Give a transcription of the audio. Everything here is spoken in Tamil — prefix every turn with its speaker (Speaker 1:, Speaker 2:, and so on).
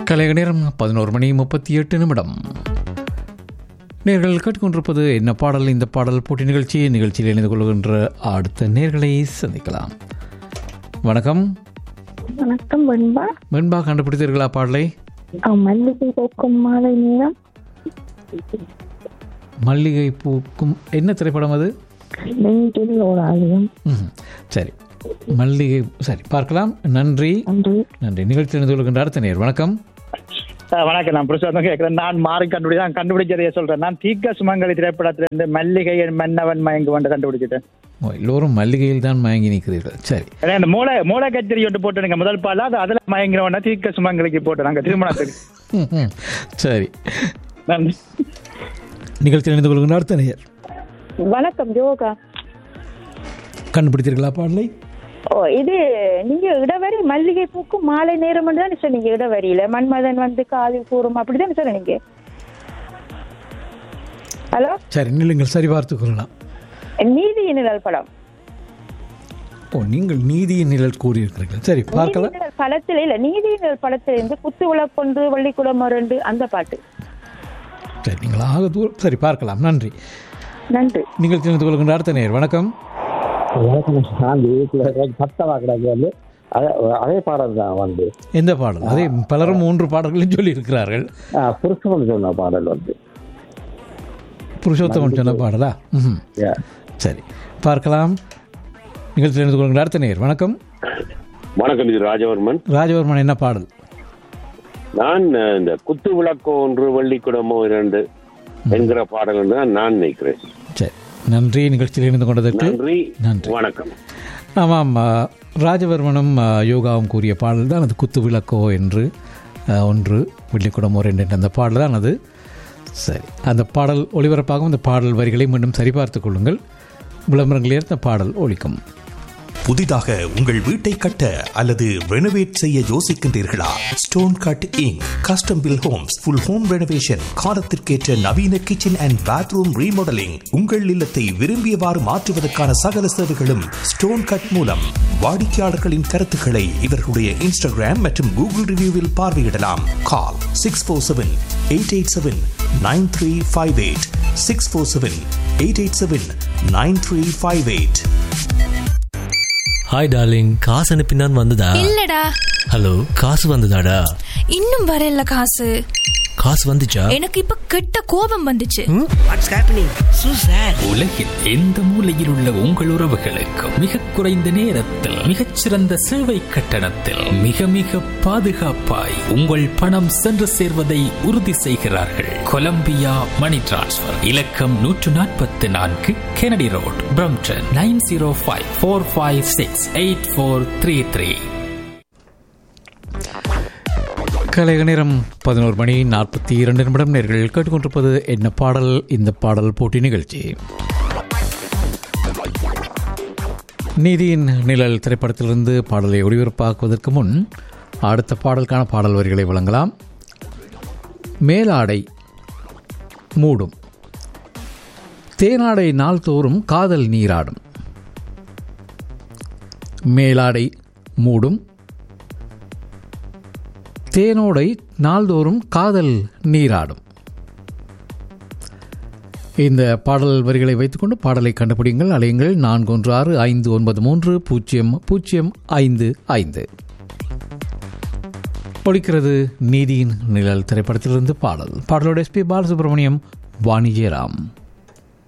Speaker 1: கலைய நேரம் பதினோரு மணி முப்பத்தி எட்டு நிமிடம் நேர்கள் கேட்டுக்கொண்டிருப்பது என்ன பாடல் இந்த பாடல் போட்டி நிகழ்ச்சி நிகழ்ச்சியில் இணைந்து கொள்கின்ற அடுத்த நேர்களை சந்திக்கலாம் வணக்கம்
Speaker 2: வணக்கம் வெண்பா
Speaker 1: வெண்பா கண்டுபிடித்தீர்களா பாடலை
Speaker 2: அஹ் மல்லிகை பூக்கும் மாலை நேரம்
Speaker 1: மல்லிகை பூக்கும் என்ன திரைப்படம் அது
Speaker 2: நெஞ்சில் ஓர் ஆலயம்
Speaker 1: ம், சரி மல்லிகை சரி பார்க்கலாம் நன்றி
Speaker 2: அன்று
Speaker 1: நன்றி நிகழ்ச்சியில் இணைந்து கொள்கின்ற அடுத்த நேர் வணக்கம்
Speaker 3: ஆ, வணக்கம் நான் புருஷோத்தம் கேட்கிறேன் நான் மாறி கண்டுபிடி தான் கண்டுபிடிச்சதையே சொல்றேன் நான் தீக்க சுமங்கலி திரைப்படத்திலிருந்து மல்லிகை மன்னவன் மயங்கு வந்து கண்டுபிடிச்சிட்டேன்
Speaker 1: ஓ, எல்லோரும் மல்லிகையில் தான் மயங்கி நிற்கிறீர்கள் சரி
Speaker 3: ஏன்னா இந்த மூளை மூளை கச்சேரி ஒன்று போட்டுருங்க முதல் பால் அது அதுல மயங்கிறவன தீக்க சுமங்கலிக்கு போட்டு நாங்க திருமணத்துக்கு
Speaker 1: ம், ம். சரி
Speaker 3: நன்றி
Speaker 1: நிகழ்ச்சியில் இணைந்து கொள்கின்ற அடுத்த நேர்
Speaker 2: வணக்கம் யோகா
Speaker 1: கண்டுபிடித்தீர்களா பாடலை
Speaker 2: ஓ இது நீங்க இடவரி மல்லிகை பூக்கும் மாலை நேரம் தான் சொன்னீங்க இடவரியில மன்மதன் வந்து காலில் கூறும் அப்படிதான் சொன்னீங்க ஹலோ
Speaker 1: சரி நில்லுங்கள் சரி பார்த்துக் கொள்ளலாம்
Speaker 2: நீதி நிழல் படம்
Speaker 1: ஓ நீங்கள் நீதியின் நிழல் கூறியிருக்கிறீர்கள் சரி பார்க்கலாம்
Speaker 2: நீதி நிழல் படத்துல இல்ல நீதி நிழல் படத்துல இருந்து குத்து விளக்கொன்று வள்ளிக்குடம் ரெண்டு அந்த பாட்டு
Speaker 1: சரி நீங்கள் ஆக தூரம் சரி பார்க்கலாம் நன்றி
Speaker 2: நன்றி
Speaker 1: நிகழ்ச்சி இணைந்து கொள்கின்ற அடுத்த நேர் வணக்கம்
Speaker 4: வணக்கம் நான் வீட்டில் சத்தமாக கிடக்கு வந்து அதே அதே பாடல் தான் வந்து
Speaker 1: எந்த பாடல் அதே பலரும் மூன்று பாடல்களையும் சொல்லியிருக்கிறார்கள்
Speaker 4: ஆ, புருஷன் சொன்ன பாடல் வந்து
Speaker 1: புருஷோத்தமன் சொன்ன பாடலா ம்
Speaker 4: Yeah.
Speaker 1: சரி பார்க்கலாம் நிகழ்ச்சியில் இணைந்து கொள்கின்ற அடுத்த நேர் வணக்கம்
Speaker 5: வணக்கம் இது ராஜவர்மன்
Speaker 1: ராஜவர்மன் என்ன பாடல்
Speaker 5: நான் அஹ், இந்த குத்து விளக்கோ ஒன்று வள்ளிக்குடமோ இரண்டு என்கிற பாடல் தான் நான் நினைக்கிறேன்
Speaker 1: சரி நன்றி நிகழ்ச்சியில் இணைந்து கொண்டதற்கு
Speaker 5: நன்றி
Speaker 1: நன்றி.
Speaker 5: வணக்கம்
Speaker 1: ஆமாம் ஆ, ராஜவர்மனும் ஆ, யோகாவும் கூறிய பாடல் தான் அது குத்து விளக்கோ என்று ஆ, ஒன்று வெள்ளிக்குடமோ ரெண்டு என்ற அந்த பாடல் தான் அது சரி அந்த பாடல் ஒளிபரப்பாகும் அந்த பாடல் வரிகளை மீண்டும் சரிபார்த்துக் கொள்ளுங்கள் விளம்பரங்களில் அந்த பாடல் ஒழிக்கும்
Speaker 6: புதிதாக உங்கள் வீட்டை கட்ட அல்லது ரெனோவேட் செய்ய யோசிக்கின்றீர்களா stone cutting custom built homes full home renovation காலத்திற்கேற்ற நவீன கிச்சன் அண்ட் பாத்ரூம் ரீமாடலிங் உங்கள் இல்லத்தை விரும்பியவாறு மாற்றுவதற்கான சகல சேவைகளும் ஸ்டோன் கட் மூலம் வாடிக்கையாளர்களின் கருத்துக்களை இவர்களுடைய இன்ஸ்டாகிராம் மற்றும் கூகுள் ரிவ்யூவில் பார்வையிடலாம் call six four seven eight eight seven nine three five eight six four seven eight eight seven nine three five eight
Speaker 7: hi darling காசு அனுப்பினான் வந்ததா
Speaker 8: இல்லடா
Speaker 7: ஹலோ காசு வந்ததாடா
Speaker 8: இன்னும் வரல காசு
Speaker 7: காசு வந்துச்சா
Speaker 8: எனக்கு இப்ப கெட்ட கோபம் வந்துச்சு
Speaker 9: உலகில் எந்த மூலையில் உள்ள உங்கள் உறவுகளுக்கு மிக குறைந்த நேரத்தில் மிகச்சிறந்த சேவை கட்டணத்தில் மிக மிக பாதுகாப்பாய் உங்கள் பணம் சென்று சேர்வதை உறுதி செய்கிறார்கள் கொலம்பியா மணி டிரான்ஸ்ஃபர் இலக்கம் நூற்று நாற்பத்தி நான்கு Kennedy Road Brampton nine zero five four five six eight four three three
Speaker 1: கலைக நேரம் பதினோரு மணி நாற்பத்தி இரண்டு நிமிடம் நேர்கள் கேட்டுக்கொண்டிருப்பது என்ன பாடல் இந்த பாடல் போட்டி நிகழ்ச்சி நீதியின் நிழல் திரைப்படத்திலிருந்து பாடலை ஒளிபரப்பாக்குவதற்கு முன் அடுத்த பாடலுக்கான பாடல் வரிகளை வழங்கலாம் மேலாடை மூடும் தேனாடை நாள்தோறும் காதல் நீராடும் மேலாடை மூடும் தேனோடை நாள்தோறும் காதல் நீராடும் இந்த பாடல் வரிகளை வைத்துக்கொண்டு பாடலை கண்டுபிடிங்கள் அலையுங்கள் நான்கு ஒன்று ஆறு ஐந்து ஒன்பது மூன்று பூஜ்ஜியம் பூஜ்ஜியம் ஐந்து ஐந்து ஒழிக்கிறது நீதியின் நிழல் திரைப்படத்திலிருந்து பாடல் பாடலோட எஸ்பி பாலசுப்ரமணியம் வாணி ஜெயராம்